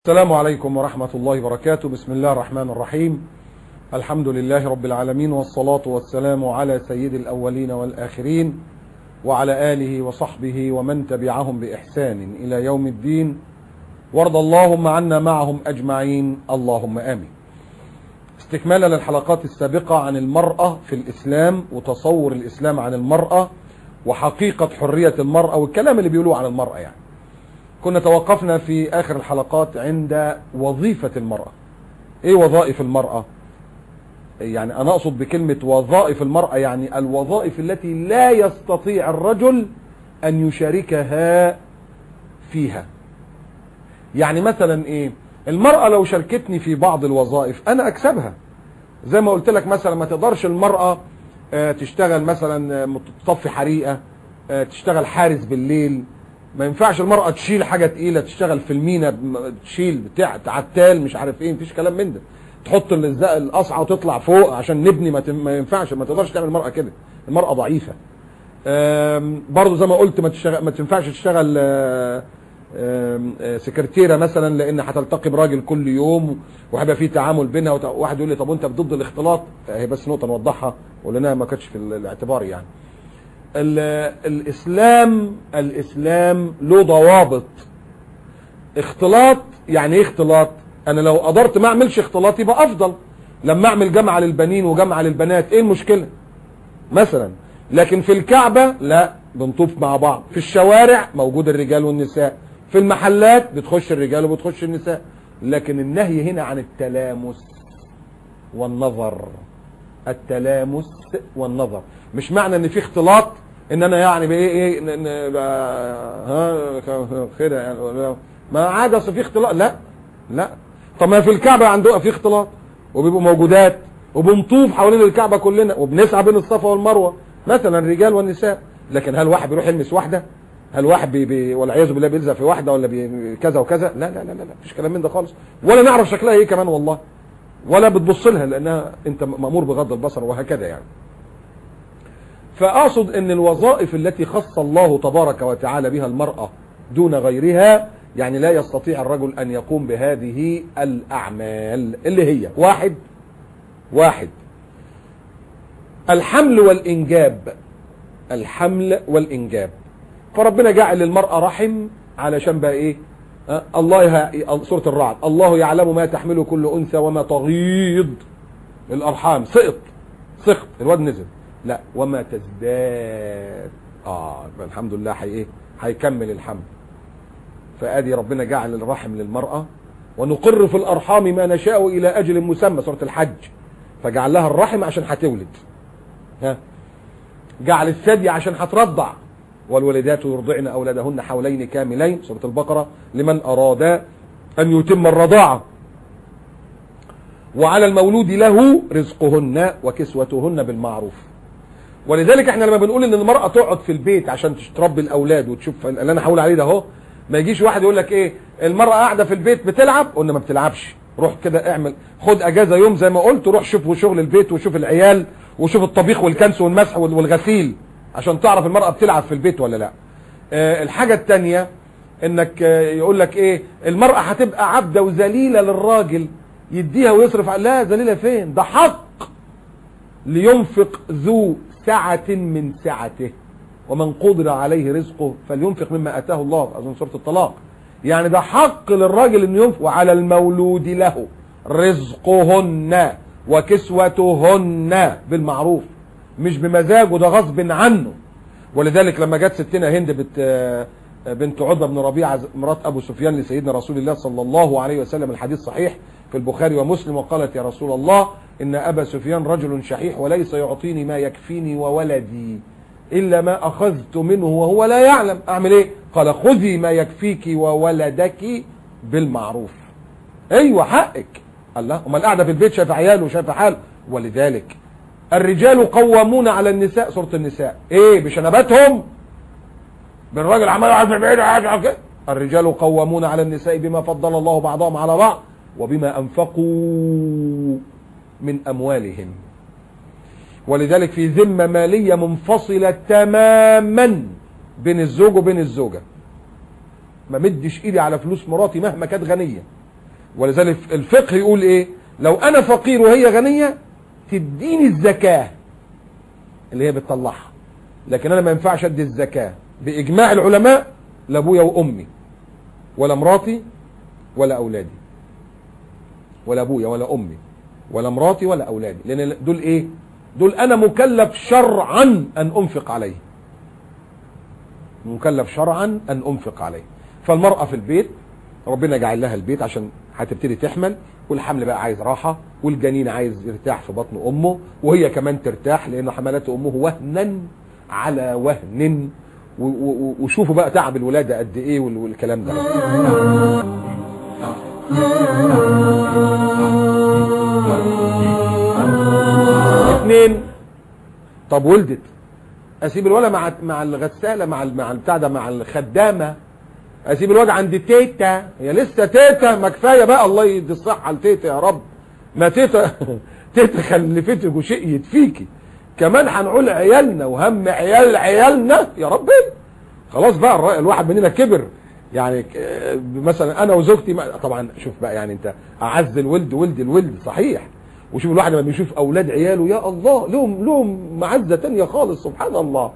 السلام عليكم ورحمة الله وبركاته بسم الله الرحمن الرحيم الحمد لله رب العالمين والصلاة والسلام على سيد الأولين والآخرين وعلى آله وصحبه ومن تبعهم بإحسان إلى يوم الدين وارض اللهم عنا معهم أجمعين اللهم آمين استكمالا للحلقات السابقة عن المرأة في الإسلام وتصور الإسلام عن المرأة وحقيقة حرية المرأة والكلام اللي بيقولوه عن المرأة يعني كنا توقفنا في آخر الحلقات عند وظيفة المرأة ايه وظائف المرأة يعني انا اقصد بكلمة وظائف المرأة يعني الوظائف التي لا يستطيع الرجل ان يشاركها فيها يعني مثلا ايه المرأة لو شاركتني في بعض الوظائف انا اكسبها زي ما قلت لك مثلا ما تقدرش المرأة آه، تشتغل مثلا آه، تطفي حريقة آه، تشتغل حارس بالليل ما ينفعش المرأة تشيل حاجة تقيلة تشتغل في المينا تشيل بتاع عتال مش عارف ايه مفيش كلام من ده تحط الزق القصعة وتطلع فوق عشان نبني ما, تم- ما ينفعش ما تقدرش تعمل المرأة كده المرأة ضعيفة آم، برضو زي ما قلت ما, تشتغل ما تنفعش تشتغل آه، آم، آه، سكرتيرة مثلا لان هتلتقي براجل كل يوم وهيبقى في تعامل بينها وت- واحد يقول لي طب وانت ضد الاختلاط هي بس نقطة نوضحها ولانها ما كانتش في الاعتبار يعني ال- الاسلام الاسلام له ضوابط اختلاط يعني ايه اختلاط انا لو قدرت ما اعملش اختلاط يبقى افضل لما اعمل جامعة للبنين وجامعة للبنات ايه المشكلة مثلا لكن في الكعبة لا بنطوف مع بعض في الشوارع موجود الرجال والنساء في المحلات بتخش الرجال وبتخش النساء لكن النهي هنا عن التلامس والنظر التلامس والنظر مش معنى ان في اختلاط ان انا يعني بايه ايه ن- ن- بقى- ها كده يعني ما عاد اصل في اختلاط لا لا طب ما في الكعبه عندهم في اختلاط وبيبقوا موجودات وبنطوف حوالين الكعبه كلنا وبنسعى بين الصفا والمروه مثلا الرجال والنساء لكن هل واحد بيروح يلمس واحده هل واحد بي بي والعياذ بالله بيلزق في واحده ولا بي كذا وكذا لا لا لا لا مفيش كلام من ده خالص ولا نعرف شكلها ايه كمان والله ولا بتبص لها لانها انت مامور بغض البصر وهكذا يعني فاقصد ان الوظائف التي خص الله تبارك وتعالى بها المرأة دون غيرها يعني لا يستطيع الرجل ان يقوم بهذه الاعمال اللي هي واحد واحد الحمل والانجاب الحمل والانجاب فربنا جعل للمرأة رحم علشان بقى ايه أه؟ الله يه... سورة الرعد الله يعلم ما تحمل كل انثى وما تغيض الارحام سقط سقط الواد نزل لا وما تزداد اه يبقى الحمد لله حي ايه هيكمل الحمل فادي ربنا جعل الرحم للمرأة ونقر في الارحام ما نشاء الى اجل مسمى سورة الحج فجعل لها الرحم عشان هتولد ها جعل الثدي عشان هترضع والولدات يرضعن اولادهن حولين كاملين سورة البقرة لمن اراد ان يتم الرضاعة وعلى المولود له رزقهن وكسوتهن بالمعروف ولذلك احنا لما بنقول ان المرأة تقعد في البيت عشان تربي الاولاد وتشوف اللي انا هقول عليه ده اهو ما يجيش واحد يقول لك ايه المرأة قاعدة في البيت بتلعب قلنا ما بتلعبش روح كده اعمل خد اجازة يوم زي ما قلت روح شوف شغل البيت وشوف العيال وشوف الطبيخ والكنس والمسح والغسيل عشان تعرف المرأة بتلعب في البيت ولا لا اه الحاجة التانية انك اه يقول لك ايه المرأة هتبقى عبدة وذليلة للراجل يديها ويصرف على لا ذليلة فين ده حق لينفق ذو سعة من سعته ومن قدر عليه رزقه فلينفق مما اتاه الله اظن سورة الطلاق يعني ده حق للراجل انه ينفق وعلى المولود له رزقهن وكسوتهن بالمعروف مش بمزاجه ده غصب عنه ولذلك لما جت ستنا هند بت بنت عتبة بن ربيعة مرات ابو سفيان لسيدنا رسول الله صلى الله عليه وسلم الحديث صحيح في البخاري ومسلم وقالت يا رسول الله ان ابا سفيان رجل شحيح وليس يعطيني ما يكفيني وولدي الا ما اخذت منه وهو لا يعلم اعمل ايه قال خذي ما يكفيك وولدك بالمعروف ايوه حقك الله امال قاعده في البيت شايفه عياله وشايفه حاله ولذلك الرجال قوامون على النساء سوره النساء ايه بشنباتهم بالراجل عمال يقعد في البيت وقاعد على كده. الرجال قوامون على النساء بما فضل الله بعضهم على بعض وبما انفقوا من اموالهم ولذلك في ذمه ماليه منفصله تماما بين الزوج وبين الزوجه ما مدش ايدي على فلوس مراتي مهما كانت غنيه ولذلك الفقه يقول ايه لو انا فقير وهي غنية تديني الزكاة اللي هي بتطلعها لكن انا ما ينفعش ادي الزكاة باجماع العلماء لابويا وامي ولا مراتي ولا اولادي ولا ابويا ولا امي ولا مراتي ولا اولادي لان دول ايه دول انا مكلف شرعا ان انفق عليه مكلف شرعا ان انفق عليه فالمرأة في البيت ربنا جعل لها البيت عشان هتبتدي تحمل والحمل بقى عايز راحة والجنين عايز يرتاح في بطن امه وهي كمان ترتاح لان حملت امه وهنا على وهن و- و- وشوفوا بقى تعب الولادة قد ايه وال- والكلام ده اتنين طب ولدت اسيب الولد مع مع الغساله مع ال- مع البتاع ده مع الخدامه اسيب الولد عند تيتا هي لسه تيتا ما كفايه بقى الله يدي الصحه لتيتا يا رب ما تيتا تيتا خلفتك وشقيت فيكي كمان هنقول عيالنا وهم عيال عيالنا يا ربي خلاص بقى الر- الواحد مننا كبر يعني ك- مثلا انا وزوجتي ما- طبعا شوف بقى يعني انت اعز الولد ولد الولد صحيح وشوف الواحد لما بيشوف اولاد عياله يا الله لهم لهم معزه تانية خالص سبحان الله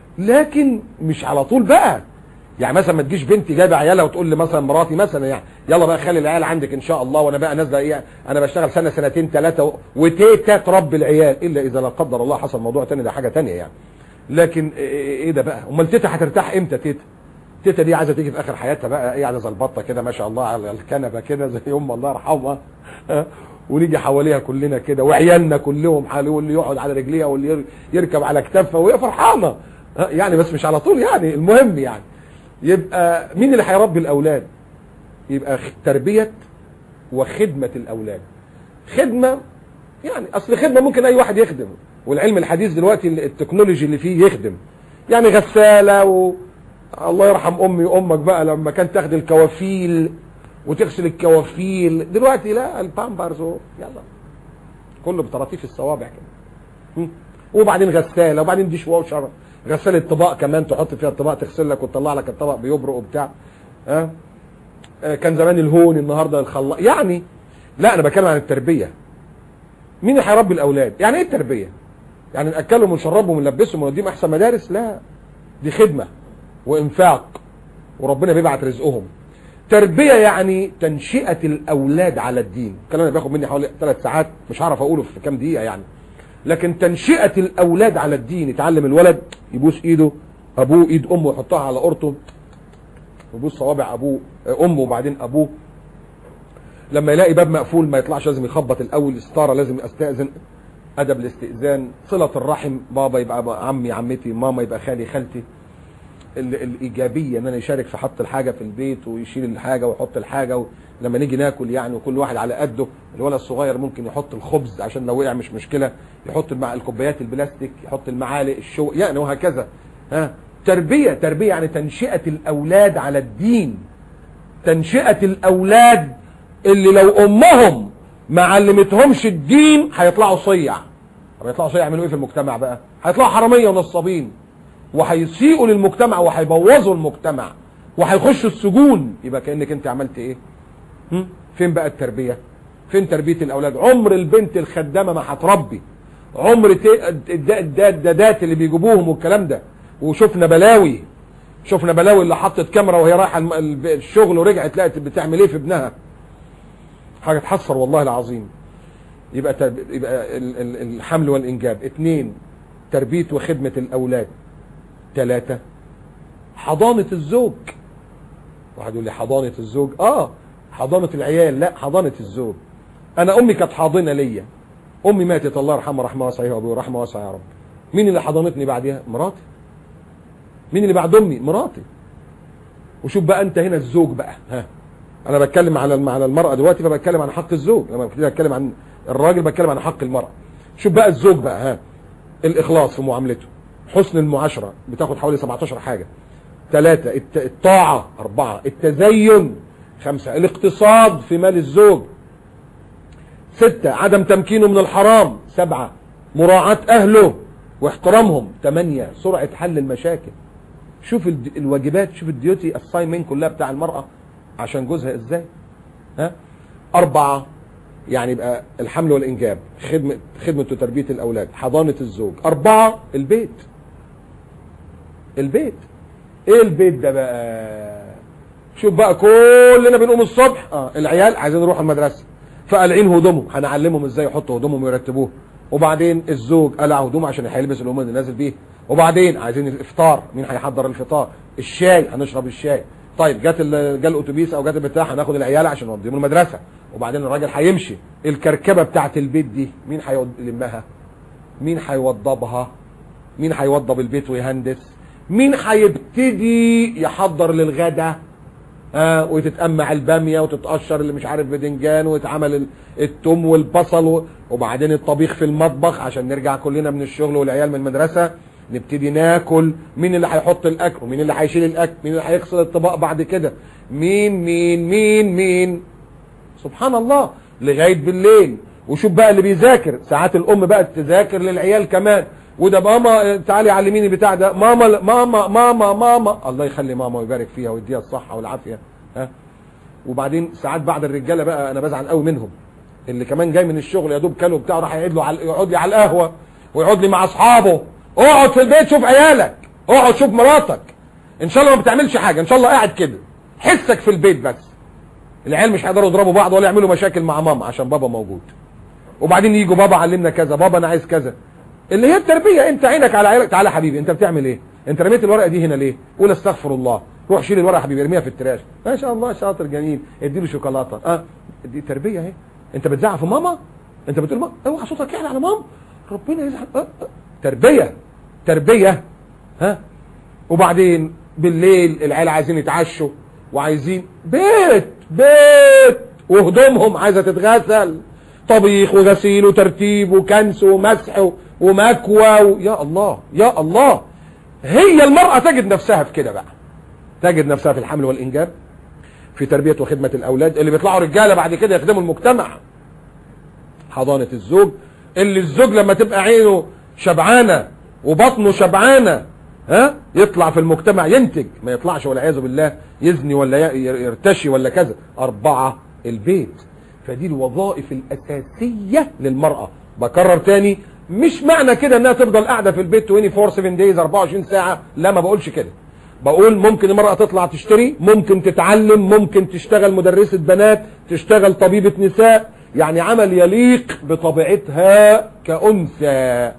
لكن مش على طول بقى يعني مثلا ما تجيش بنتي جايبه عيالها وتقول لي مثلا مراتي مثلا يعني يلا بقى خلي العيال عندك ان شاء الله وانا بقى نازله ايه انا بشتغل سنه سنتين ثلاثه وتيتا تربي العيال الا اذا لا قدر الله حصل موضوع تاني ده حاجه تانية يعني لكن ايه إيه ده بقى امال تيتا هترتاح امتى تيتا تيتا دي عايزه تيجي في اخر حياتها بقى ايه قاعده زي البطه كده ما شاء الله على الكنبه كده زي ام الله يرحمها ها؟ ونيجي حواليها كلنا كده وعيالنا كلهم حواليه واللي يقعد على رجليها واللي ير- يركب على كتافها وهي فرحانه ها؟ يعني بس مش على طول يعني المهم يعني يبقى مين اللي هيربي الاولاد يبقى خ- تربيه وخدمه الاولاد خدمه يعني اصل خدمه ممكن اي واحد يخدم والعلم الحديث دلوقتي ال- التكنولوجي اللي فيه يخدم يعني غساله و... الله يرحم امي وامك بقى لما كانت تاخد الكوافيل وتغسل الكوافيل دلوقتي لا البامبرز و- يلا كله بطراطيف الصوابع كده م? وبعدين غساله وبعدين ديش واشر غساله طباق كمان تحط فيها الطباق تغسل لك وتطلع لك الطبق بيبرق وبتاع ها آه، كان زمان الهون النهارده الخلاط يعني لا انا بتكلم عن التربيه مين اللي هيربي الاولاد يعني ايه التربيه يعني ناكلهم ونشربهم ونلبسهم ونوديهم احسن مدارس لا دي خدمه وانفاق وربنا بيبعت رزقهم تربيه يعني تنشئه الاولاد على الدين الكلام ده بياخد مني حوالي ثلاث ساعات مش هعرف اقوله في كام دقيقه يعني لكن تنشئه الاولاد على الدين يتعلم الولد يبوس ايده ابوه ايد امه يحطها على قرطه يبوس صوابع ابوه امه وبعدين ابوه لما يلاقي باب مقفول ما يطلعش لازم يخبط الاول ستاره لازم استاذن ادب الاستئذان صله الرحم بابا يبقى عمي عمتي ماما يبقى خالي خالتي ال- الايجابيه ان انا يشارك في حط الحاجه في البيت ويشيل الحاجه ويحط الحاجه و... لما نيجي ناكل يعني وكل واحد على قده الولد الصغير ممكن يحط الخبز عشان لو وقع مش مشكله يحط المع... الكوبايات البلاستيك يحط المعالق الشو يعني وهكذا ها تربيه تربيه يعني تنشئه الاولاد على الدين تنشئه الاولاد اللي لو امهم ما علمتهمش الدين هيطلعوا صيع طب يطلعوا صيع يعملوا ايه في المجتمع بقى هيطلعوا حراميه ونصابين وهيسيئوا للمجتمع وهيبوظوا المجتمع وهيخشوا السجون يبقى كانك انت عملت ايه هم؟ فين بقى التربيه فين تربيه الاولاد عمر البنت الخدامه ما هتربي عمر ت- الد- الد- الدادات اللي بيجيبوهم والكلام ده وشفنا بلاوي شفنا بلاوي اللي حطت كاميرا وهي رايحه الم- الب- الشغل ورجعت لقت بتعمل ايه في ابنها حاجه تحسر والله العظيم يبقى ترب... يبقى ال- ال- الحمل والانجاب اثنين تربيه وخدمه الاولاد ثلاثه حضانه الزوج واحد يقول لي حضانه الزوج اه حضانه العيال لا حضانه الزوج انا امي كانت حاضنه ليا امي ماتت الله يرحمها رحمه واسعه وابوي رحمه واسعه يا رب مين اللي حضنتني بعدها مراتي مين اللي بعد امي مراتي وشوف بقى انت هنا الزوج بقى ها انا بتكلم على على المراه دلوقتي فبتكلم عن حق الزوج لما ببتدي اتكلم عن الراجل بتكلم عن حق المراه شوف بقى الزوج بقى ها الاخلاص في معاملته حسن المعاشره بتاخد حوالي 17 حاجه ثلاثة الت- الطاعة أربعة التزين خمسة الاقتصاد في مال الزوج ستة عدم تمكينه من الحرام سبعة مراعاة أهله واحترامهم ثمانية سرعة حل المشاكل شوف الد- الواجبات شوف الديوتي السايمين كلها بتاع المرأة عشان جوزها ازاي ها أربعة يعني يبقى الحمل والإنجاب خدمة خدمة وتربية الأولاد حضانة الزوج أربعة البيت البيت إيه البيت ده بقى شوف بقى كلنا بنقوم الصبح اه العيال عايزين يروحوا المدرسة فقلعين هدومهم هنعلمهم ازاي يحطوا هدومهم ويرتبوها وبعدين الزوج قلع هدومه عشان هيلبس الهدوم اللي نازل بيه وبعدين عايزين الافطار مين هيحضر الفطار الشاي هنشرب الشاي طيب جت ال- جه الاتوبيس او جت البتاع هناخد العيال عشان نوديهم المدرسه وبعدين الراجل هيمشي الكركبه بتاعت البيت دي مين هيلمها مين هيوضبها مين هيوضب البيت ويهندس مين هيبتدي يحضر للغدا آه وتتقمع الباميه وتتقشر اللي مش عارف بدنجان ويتعمل ال- التوم والبصل و- وبعدين الطبيخ في المطبخ عشان نرجع كلنا من الشغل والعيال من المدرسه نبتدي ناكل مين اللي هيحط الاكل ومين اللي هيشيل الاكل مين اللي هيغسل الطباق بعد كده مين مين مين مين سبحان الله لغايه بالليل وشوف بقى اللي بيذاكر ساعات الام بقى تذاكر للعيال كمان وده ماما تعالي علميني بتاع ده ماما ماما ماما ماما الله يخلي ماما ويبارك فيها ويديها الصحه والعافيه ها وبعدين ساعات بعد الرجاله بقى انا بزعل قوي منهم اللي كمان جاي من الشغل يا دوب كله بتاعه راح يقعد له على يقعد لي على القهوه ويقعد لي مع اصحابه اقعد في البيت شوف عيالك اقعد شوف مراتك ان شاء الله ما بتعملش حاجه ان شاء الله قاعد كده حسك في البيت بس العيال مش هيقدروا يضربوا بعض ولا يعملوا مشاكل مع ماما عشان بابا موجود وبعدين يجوا بابا علمنا كذا بابا انا عايز كذا اللي هي التربيه انت عينك على عيالك تعالى حبيبي انت بتعمل ايه انت رميت الورقه دي هنا ليه قول استغفر الله روح شيل الورقه يا حبيبي ارميها في التراش ما شاء الله شاطر جميل اديله شوكولاته اه دي تربيه اهي انت بتزعق في ماما انت بتقول ماما اوعى صوتك يعلى على ماما ربنا يزعل آه. آه. تربيه تربيه ها وبعدين بالليل العيال عايزين يتعشوا وعايزين بيت بيت وهدومهم عايزه تتغسل طبيخ وغسيل وترتيب وكنس ومسح و- ومكوى و... يا الله يا الله هي المرأة تجد نفسها في كده بقى تجد نفسها في الحمل والإنجاب في تربية وخدمة الأولاد اللي بيطلعوا رجالة بعد كده يخدموا المجتمع حضانة الزوج اللي الزوج لما تبقى عينه شبعانة وبطنه شبعانة ها يطلع في المجتمع ينتج ما يطلعش والعياذ بالله يزني ولا ي- يرتشي ولا كذا أربعة البيت فدي الوظائف الأساسية للمرأة بكرر تاني مش معنى كده انها تفضل قاعدة في البيت 24 7 دايز 24 ساعة لا ما بقولش كده بقول ممكن المرأة تطلع تشتري ممكن تتعلم ممكن تشتغل مدرسة بنات تشتغل طبيبة نساء يعني عمل يليق بطبيعتها كأنثى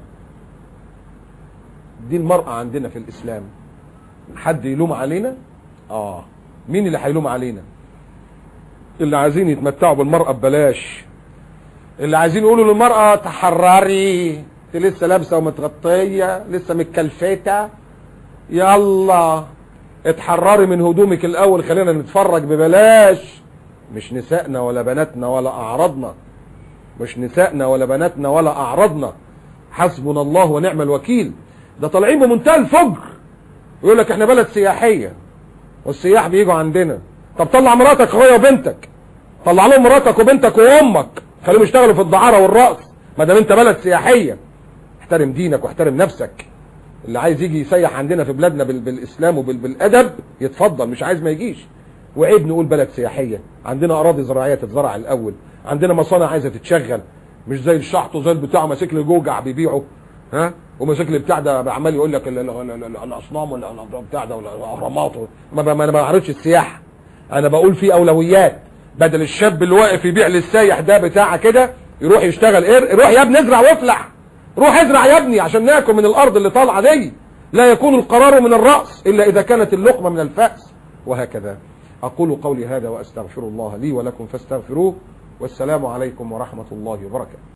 دي المرأة عندنا في الإسلام حد يلوم علينا آه مين اللي هيلوم علينا اللي عايزين يتمتعوا بالمرأة ببلاش اللي عايزين يقولوا للمرأة تحرري انت لسه لابسة ومتغطية لسه متكلفتة يلا اتحرري من هدومك الاول خلينا نتفرج ببلاش مش نسائنا ولا بناتنا ولا اعراضنا مش نسائنا ولا بناتنا ولا اعراضنا حسبنا الله ونعم الوكيل ده طالعين بمنتهى الفجر يقول لك احنا بلد سياحية والسياح بيجوا عندنا طب طلع مراتك اخويا وبنتك طلع لهم مراتك وبنتك وامك خليهم يشتغلوا في الدعارة والرقص ما دام انت بلد سياحية احترم دينك واحترم نفسك اللي عايز يجي يسيح عندنا في بلادنا بال- بالاسلام وبالادب يتفضل مش عايز ما يجيش وعيب نقول بلد سياحيه عندنا اراضي زراعيه تتزرع الاول عندنا مصانع عايزه تتشغل مش زي الشحط وزي البتاع ماسك لي جوجع بيبيعه ها وماسك لي بتاع ده عمال يقول لك ال- ال- ال- ال- الاصنام ولا ال- بتاع ده ولا الاهرامات و- ما ب- ما انا ما بعرضش السياحه انا بقول في اولويات بدل الشاب اللي واقف يبيع للسايح ده بتاع كده يروح يشتغل ايه روح يا ابني ازرع وافلح روح ازرع يا ابني عشان ناكل من الارض اللي طالعه دي لا يكون القرار من الراس الا اذا كانت اللقمه من الفاس وهكذا اقول قولي هذا واستغفر الله لي ولكم فاستغفروه والسلام عليكم ورحمه الله وبركاته